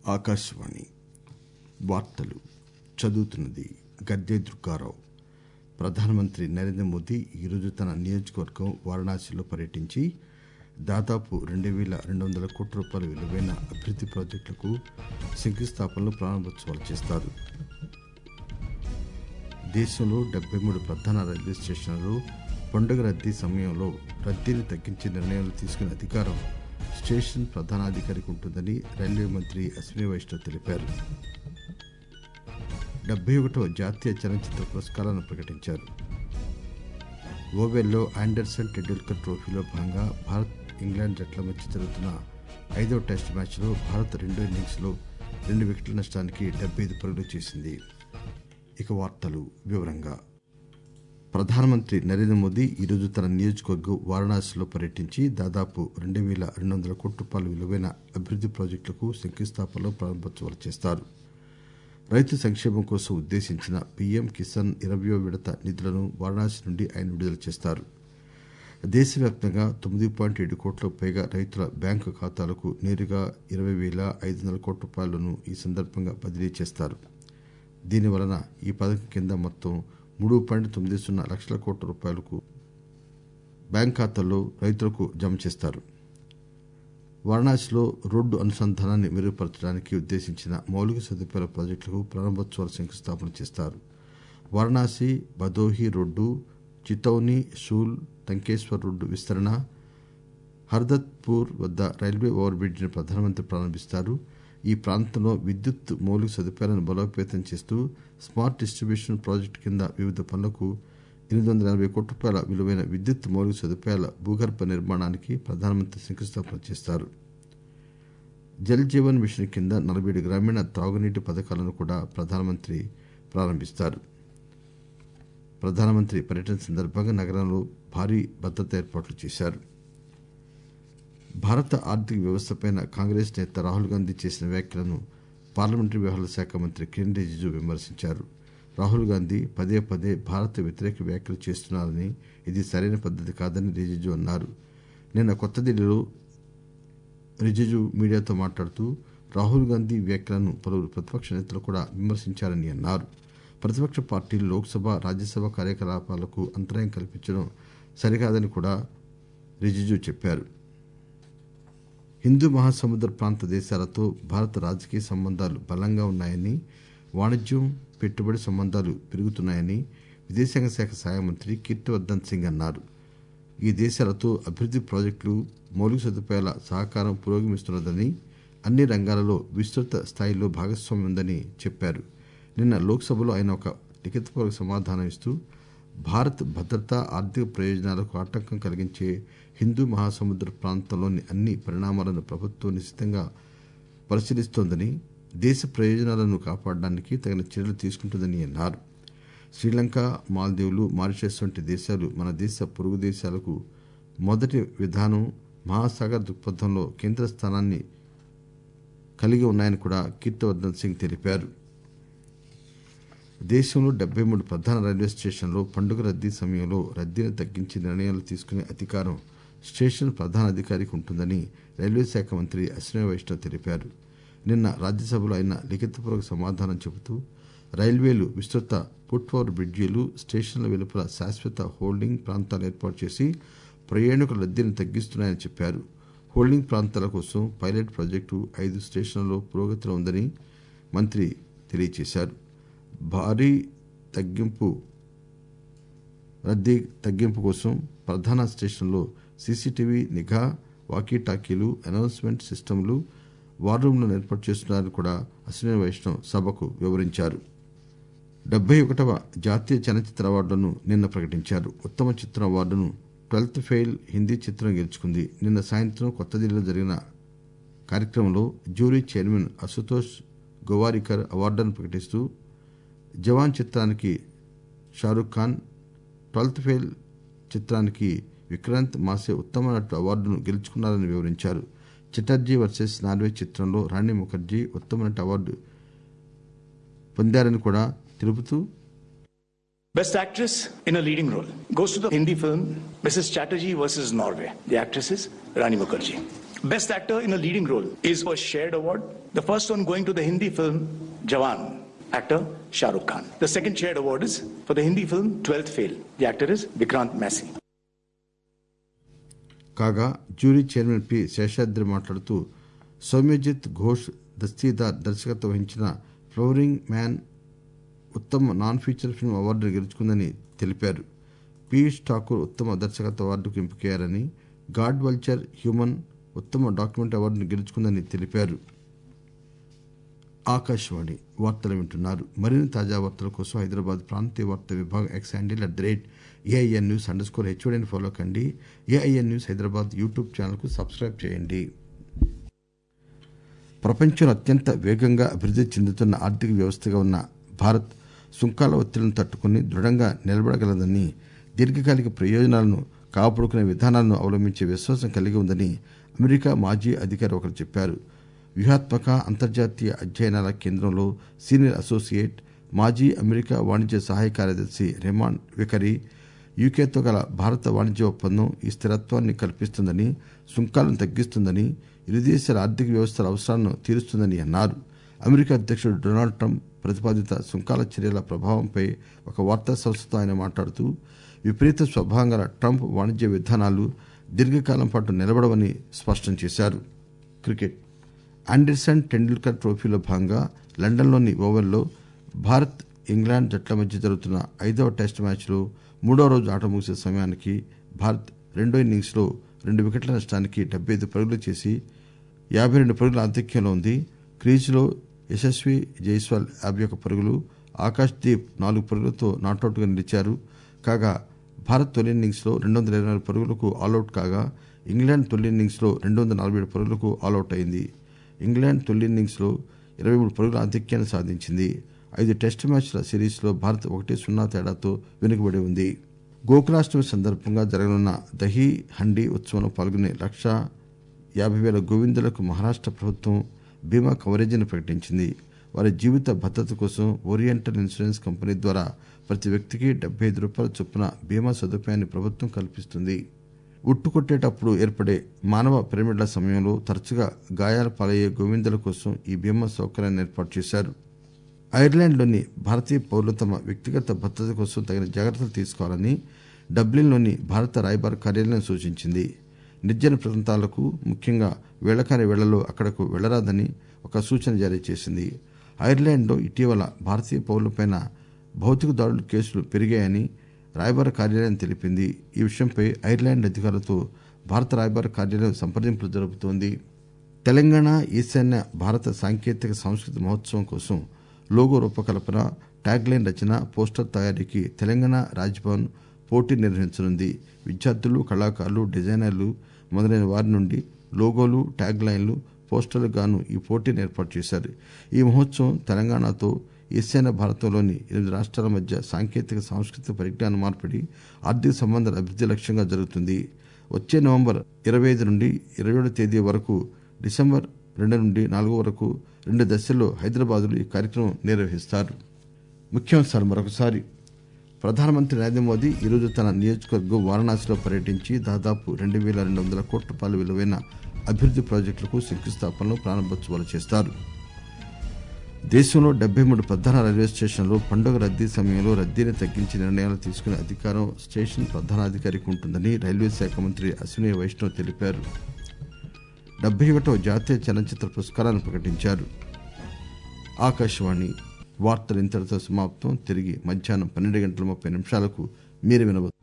ఆకాశవాణి వార్తలు చదువుతున్నది గద్దె దుర్గారావు ప్రధానమంత్రి నరేంద్ర మోదీ ఈరోజు తన నియోజకవర్గం వారణాసిలో పర్యటించి దాదాపు రెండు పేల రెండు వందల కోట్ల రూపాయల విలువైన అభివృద్ది ప్రాజెక్టులకు శంకుస్థాపనలు ప్రారంభోత్సవాలు చేస్తారు దేశంలో డెబ్బై మూడు ప్రధాన రైల్వే స్టేషన్లలో పండుగ రద్దీ సమయంలో రద్దీని తగ్గించే నిర్ణయాలు తీసుకునే అధికారం స్టేషన్ ప్రధానాధికారికి ఉంటుందని రైల్వే మంత్రి అశ్విని వైష్ణవ్ తెలిపారు డెబ్బై ఒకటవ జాతీయ చలనచిత్ర పురస్కారాలను ప్రకటించారు ఓవెల్లో ఆండర్సన్ టెండూల్కర్ ట్రోఫీలో భాగంగా భారత్ ఇంగ్లాండ్ జట్ల మధ్య జరుగుతున్న ఐదవ టెస్ట్ మ్యాచ్లో భారత్ రెండో ఇన్నింగ్స్లో రెండు వికెట్ల నష్టానికి డెబ్బై ఐదు పరుగులు చేసింది ఇక వార్తలు వివరంగా ప్రధానమంత్రి నరేంద్ర మోదీ ఈరోజు తన నియోజకవర్గం వారణాసిలో పర్యటించి దాదాపు రెండు పేల రెండు వందల కోట్ల రూపాయల విలువైన అభివృద్ది ప్రాజెక్టులకు శంకుస్థాపనలు ప్రారంభోత్సవాలు చేస్తారు రైతు సంక్షేమం కోసం ఉద్దేశించిన పీఎం కిసాన్ ఇరవయో విడత నిధులను వారణాసి నుండి ఆయన విడుదల చేస్తారు దేశవ్యాప్తంగా తొమ్మిది పాయింట్ ఏడు కోట్లకు పైగా రైతుల బ్యాంకు ఖాతాలకు నేరుగా ఇరవై పేల ఐదు వందల కోట్ల రూపాయలను ఈ సందర్భంగా బదిలీ చేస్తారు దీనివలన ఈ పథకం కింద మొత్తం మూడు పాయింట్ తొమ్మిది సున్నా లక్షల కోట్ల రూపాయలకు బ్యాంకు ఖాతాల్లో రైతులకు జమ చేస్తారు వారణాసిలో రోడ్డు అనుసంధానాన్ని మెరుగుపరచడానికి ఉద్దేశించిన మౌలిక సదుపాయాల ప్రాజెక్టులకు ప్రారంభోత్సవాలు శంకుస్థాపన చేస్తారు వారణాసి భదోహి రోడ్డు చితౌని షూల్ తంకేశ్వర్ రోడ్డు విస్తరణ హర్దత్పూర్ వద్ద రైల్వే ఓవర్ బ్రిడ్జిని ప్రధానమంత్రి ప్రారంభిస్తారు ఈ ప్రాంతంలో విద్యుత్ మౌలిక సదుపాయాలను బలోపేతం చేస్తూ స్మార్ట్ డిస్టిబ్యూషన్ ప్రాజెక్టు కింద వివిధ పనులకు ఎనిమిది వందల ఎనబై కోట్ల రూపాయల విలువైన విద్యుత్ మౌలిక సదుపాయాల భూగర్భ నిర్మాణానికి ప్రధానమంత్రి శంకుస్థాపన చేస్తారు జల్ జీవన్ మిషన్ కింద నలభై ఏడు గ్రామీణ త్రాగునీటి పథకాలను కూడా ప్రధానమంత్రి ప్రారంభిస్తారు ప్రధానమంత్రి పర్యటన సందర్భంగా నగరంలో భారీ భద్రతా ఏర్పాట్లు చేశారు భారత ఆర్థిక వ్యవస్థపై కాంగ్రెస్ నేత రాహుల్ గాంధీ చేసిన వ్యాఖ్యలను పార్లమెంటరీ వ్యవహారాల శాఖ మంత్రి కిరణ్ రిజిజు విమర్శించారు రాహుల్ గాంధీ పదే పదే భారత వ్యతిరేక వ్యాఖ్యలు చేస్తున్నారని ఇది సరైన పద్దతి కాదని రిజిజు అన్నారు నిన్న కొత్త ఢిల్లీలో రిజిజు మీడియాతో మాట్లాడుతూ రాహుల్ గాంధీ వ్యాఖ్యలను పలువురు ప్రతిపక్ష నేతలు కూడా విమర్శించారని అన్నారు ప్రతిపక్ష పార్టీలు లోక్సభ రాజ్యసభ కార్యకలాపాలకు అంతరాయం కల్పించడం సరికాదని కూడా రిజిజు చెప్పారు హిందూ మహాసముద్ర ప్రాంత దేశాలతో భారత రాజకీయ సంబంధాలు బలంగా ఉన్నాయని వాణిజ్యం పెట్టుబడి సంబంధాలు పెరుగుతున్నాయని విదేశాంగ శాఖ సహాయ మంత్రి కీర్తివర్దన్ సింగ్ అన్నారు ఈ దేశాలతో అభివృద్ది ప్రాజెక్టులు మౌలిక సదుపాయాల సహకారం పురోగమిస్తున్నదని అన్ని రంగాలలో విస్తృత స్థాయిలో భాగస్వామ్యం ఉందని చెప్పారు నిన్న లోక్సభలో ఆయన ఒక లిఖితపూర్వక సమాధానం ఇస్తూ భారత్ భద్రత ఆర్థిక ప్రయోజనాలకు ఆటంకం కలిగించే హిందూ మహాసముద్ర ప్రాంతంలోని అన్ని పరిణామాలను ప్రభుత్వం నిశితంగా పరిశీలిస్తోందని దేశ ప్రయోజనాలను కాపాడడానికి తగిన చర్యలు తీసుకుంటుందని అన్నారు శ్రీలంక మాల్దీవులు మారిషస్ వంటి దేశాలు మన దేశ పొరుగు దేశాలకు మొదటి విధానం మహాసాగర్ దృక్పథంలో కేంద్ర స్థానాన్ని కలిగి ఉన్నాయని కూడా కీర్తివర్దన్ సింగ్ తెలిపారు దేశంలో డెబ్బై మూడు ప్రధాన రైల్వే స్టేషన్లలో పండుగ రద్దీ సమయంలో రద్దీని తగ్గించే నిర్ణయాలు తీసుకునే అధికారం స్టేషన్ ప్రధాన అధికారికి ఉంటుందని రైల్వే శాఖ మంత్రి అశ్విని వైష్ణవ్ తెలిపారు నిన్న రాజ్యసభలో ఆయన లిఖితపూర్వక సమాధానం చెబుతూ రైల్వేలు విస్తృత ఫుట్ ఓవర్ బ్రిడ్జీలు స్టేషన్ల వెలుపల శాశ్వత హోల్డింగ్ ప్రాంతాలు ఏర్పాటు చేసి ప్రయాణికుల రద్దీని తగ్గిస్తున్నాయని చెప్పారు హోల్డింగ్ ప్రాంతాల కోసం పైలట్ ప్రాజెక్టు ఐదు స్టేషన్లలో పురోగతిలో ఉందని మంత్రి తెలియజేశారు భారీ తగ్గింపు రద్దీ తగ్గింపు కోసం ప్రధాన స్టేషన్లో సీసీటీవీ నిఘా వాకీ టాకీలు అనౌన్స్మెంట్ సిస్టంలు వార్ రూమ్లను ఏర్పాటు చేస్తున్నారని కూడా అశ్విని వైష్ణవ్ సభకు వివరించారు డెబ్బై ఒకటవ జాతీయ చలనచిత్ర అవార్డులను నిన్న ప్రకటించారు ఉత్తమ చిత్రం అవార్డును ట్వెల్త్ ఫెయిల్ హిందీ చిత్రం గెలుచుకుంది నిన్న సాయంత్రం కొత్త ఢిల్లీలో జరిగిన కార్యక్రమంలో జ్యూరీ చైర్మన్ అశుతోష్ గోవారికర్ అవార్డును ప్రకటిస్తూ జవాన్ చిత్రానికి షారూక్ ఖాన్ ట్వెల్త్ ఫెయిల్ చిత్రానికి విక్రాంత్ మాసే ఉత్తమ నటుడు అవార్డును గెలుచుకున్నారని వివరించారు చటర్జీ వర్సెస్ నార్వే చిత్రంలో రాణి ముఖర్జీ ఉత్తమ నటి అవార్డు పొందారని కూడా తెలుపుతూ Best actress in a leading role goes to the Hindi film Mrs. Chatterjee versus Norway. The actress is Rani Mukherjee. Best actor in a leading role is a shared award. The first one going to the Hindi film Jawan, actor Shah Rukh Khan. The second shared award is for the Hindi film 12th Fail. The actor is Vikrant Massey. కాగా jury chairman P Seshadri మాట్లాడుతూ సౌమ్యజిత్ ఘోష్ దస్తీదార్ దర్శకత్వం వహించిన flowering man ఉత్తమ non feature film అవార్డును గెలుచుకుందని తెలిపారు పీయూష్ ఠాకూర్ ఉత్తమ దర్శకత్వ అవార్డుకు ఎంపికయ్యారని గాడ్ వల్చర్ హ్యూమన్ ఉత్తమ డాక్యుమెంటరీ అవార్డును గెలుచుకుందని తెలిపారు ఆకాశవాణి వార్తలు వింటున్నారు మరిన్ని తాజా వార్తల కోసం హైదరాబాద్ ప్రాంతీయ వార్తా విభాగం X handle at the rate AIN news underscore హెచ్ఓడిని ఫాలో కండి ఏఐఎన్ న్యూస్ హైదరాబాద్ యూట్యూబ్ ఛానల్కు సబ్స్క్రైబ్ చేయండి ప్రపంచంలో అత్యంత వేగంగా అభివృద్ధి చెందుతున్న ఆర్థిక వ్యవస్థగా ఉన్న భారత్ సుంకాల ఒత్తిడిని తట్టుకుని దృఢంగా నిలబడగలదని దీర్ఘకాలిక ప్రయోజనాలను కాపాడుకునే విధానాలను అవలంబించే విశ్వాసం కలిగి ఉందని అమెరికా మాజీ అధికారి ఒకరు చెప్పారు వ్యూహాత్మక అంతర్జాతీయ అధ్యయనాల కేంద్రంలో సీనియర్ అసోసియేట్ మాజీ అమెరికా వాణిజ్య సహాయ కార్యదర్శి రెమాన్ వికరీ యూకేతో గల భారత వాణిజ్య ఒప్పందం ఈ స్థిరత్వాన్ని కల్పిస్తుందని సుంకాలను తగ్గిస్తుందని ఇరు దేశాల ఆర్థిక వ్యవస్థల అవసరాలను తీరుస్తుందని అన్నారు అమెరికా అధ్యక్షుడు డొనాల్డ్ ట్రంప్ ప్రతిపాదిత సుంకాల చర్యల ప్రభావంపై ఒక వార్తా సంస్థతో ఆయన మాట్లాడుతూ విపరీత స్వభావం గల ట్రంప్ వాణిజ్య విధానాలు దీర్ఘకాలం పాటు నిలబడవని స్పష్టం చేశారు క్రికెట్ ఆండర్సన్ టెండూల్కర్ ట్రోఫీలో భాగంగా లండన్లోని ఓవెల్లో భారత్ ఇంగ్లాండ్ జట్ల మధ్య జరుగుతున్న ఐదవ టెస్ట్ మ్యాచ్లో మూడో రోజు ఆట ముగిసే సమయానికి భారత్ రెండో ఇన్నింగ్స్లో రెండు వికెట్ల నష్టానికి డెబ్బై ఐదు పరుగులు చేసి యాభై రెండు పరుగుల ఆధిక్యంలో ఉంది క్రీజులో యశస్వి జైస్వాల్ యాభై ఒక్క పరుగులు ఆకాష్ దీప్ నాలుగు పరుగులతో నాటౌట్గా నిలిచారు కాగా భారత్ తొలి ఇన్నింగ్స్లో రెండు వందల ఇరవై నాలుగు పరుగులకు ఆల్అౌట్ కాగా ఇంగ్లాండ్ తొలి ఇన్నింగ్స్లో రెండు వందల నలభై ఏడు పరుగులకు ఆల్అౌట్ అయింది ఇంగ్లాండ్ తొలి ఇన్నింగ్స్లో ఇరవై మూడు పరుగుల ఆధిక్యాన్ని సాధించింది ఐదు టెస్ట్ మ్యాచ్ల సిరీస్లో భారత్ ఒకటి సున్నా తేడాతో వెనుకబడి ఉంది గోకులాష్టమి సందర్భంగా జరగనున్న దహీ హండీ ఉత్సవంలో పాల్గొనే లక్ష యాభై వేల గోవిందులకు మహారాష్ట్ర ప్రభుత్వం బీమా కవరేజీని ప్రకటించింది వారి జీవిత భద్రత కోసం ఓరియంటల్ ఇన్సూరెన్స్ కంపెనీ ద్వారా ప్రతి వ్యక్తికి డెబ్బై ఐదు రూపాయల చొప్పున బీమా సదుపాయాన్ని ప్రభుత్వం కల్పిస్తుంది ఉట్టు కొట్టేటప్పుడు ఏర్పడే మానవ పిరమిడ్ల సమయంలో తరచుగా గాయాల పాలయ్యే గోవిందుల కోసం ఈ బీమా సౌకర్యాన్ని ఏర్పాటు చేశారు ఐర్లాండ్లోని భారతీయ పౌరులు తమ వ్యక్తిగత భద్రత కోసం తగిన జాగ్రత్తలు తీసుకోవాలని డబ్లిన్లోని భారత రాయబార కార్యాలయం సూచించింది నిర్జన ప్రాంతాలకు ముఖ్యంగా వేళకాని వేళల్లో అక్కడకు వెళ్లరాదని ఒక సూచన జారీ చేసింది ఐర్లాండ్లో ఇటీవల భారతీయ పౌరులపై భౌతిక దాడుల కేసులు పెరిగాయని రాయబార కార్యాలయం తెలిపింది ఈ విషయంపై ఐర్లాండ్ అధికారులతో భారత రాయబార కార్యాలయం సంప్రదింపులు జరుపుతోంది తెలంగాణ ఈశాన్య భారత సాంకేతిక సాంస్కృతిక మహోత్సవం కోసం లోగో రూపకల్పన ట్యాగ్ లైన్ రచన పోస్టర్ తయారీకి తెలంగాణ రాజ్భవన్ పోటీ నిర్వహించనుంది విద్యార్థులు కళాకారులు డిజైనర్లు మొదలైన వారి నుండి లోగోలు ట్యాగ్ లైన్లు పోస్టర్లు గాను ఈ పోటీని ఏర్పాటు చేశారు ఈ మహోత్సవం తెలంగాణతో ఈశాన్య భారతంలోని ఎనిమిది రాష్ట్రాల మధ్య సాంకేతిక సాంస్కృతిక పరిజ్ఞాన మార్పిడి ఆర్థిక సంబంధాల అభివృద్ధి లక్ష్యంగా జరుగుతుంది వచ్చే నవంబర్ ఇరవై ఐదు నుండి ఇరవై ఏడు తేదీ వరకు డిసెంబర్ రెండు నుండి నాలుగు వరకు రెండు దశల్లో హైదరాబాద్లో ఈ కార్యక్రమం నిర్వహిస్తారు ముఖ్యాంశాలు మరొకసారి ప్రధానమంత్రి నరేంద్ర మోదీ ఈరోజు తన నియోజకవర్గం వారణాసిలో పర్యటించి దాదాపు రెండు వేల రెండు వందల కోట్ల రూపాయల విలువైన అభివృద్ది ప్రాజెక్టులకు శంకుస్థాపనలు ప్రారంభోత్సవాలు చేస్తారు దేశంలో డెబ్బై మూడు ప్రధాన రైల్వే స్టేషన్లో పండుగ రద్దీ సమయంలో రద్దీని తగ్గించే నిర్ణయాలు తీసుకునే అధికారం స్టేషన్ ప్రధానాధికారికి ఉంటుందని రైల్వే శాఖ మంత్రి అశ్విని వైష్ణవ్ తెలిపారు డెబ్బై ఒకటవ జాతీయ చలనచిత్ర పురస్కారాలను ప్రకటించారు ఆకాశవాణి వార్తలు ఇంతటితో సమాప్తం తిరిగి మధ్యాహ్నం పన్నెండు గంటల ముప్పై నిమిషాలకు మీరు వినవచ్చు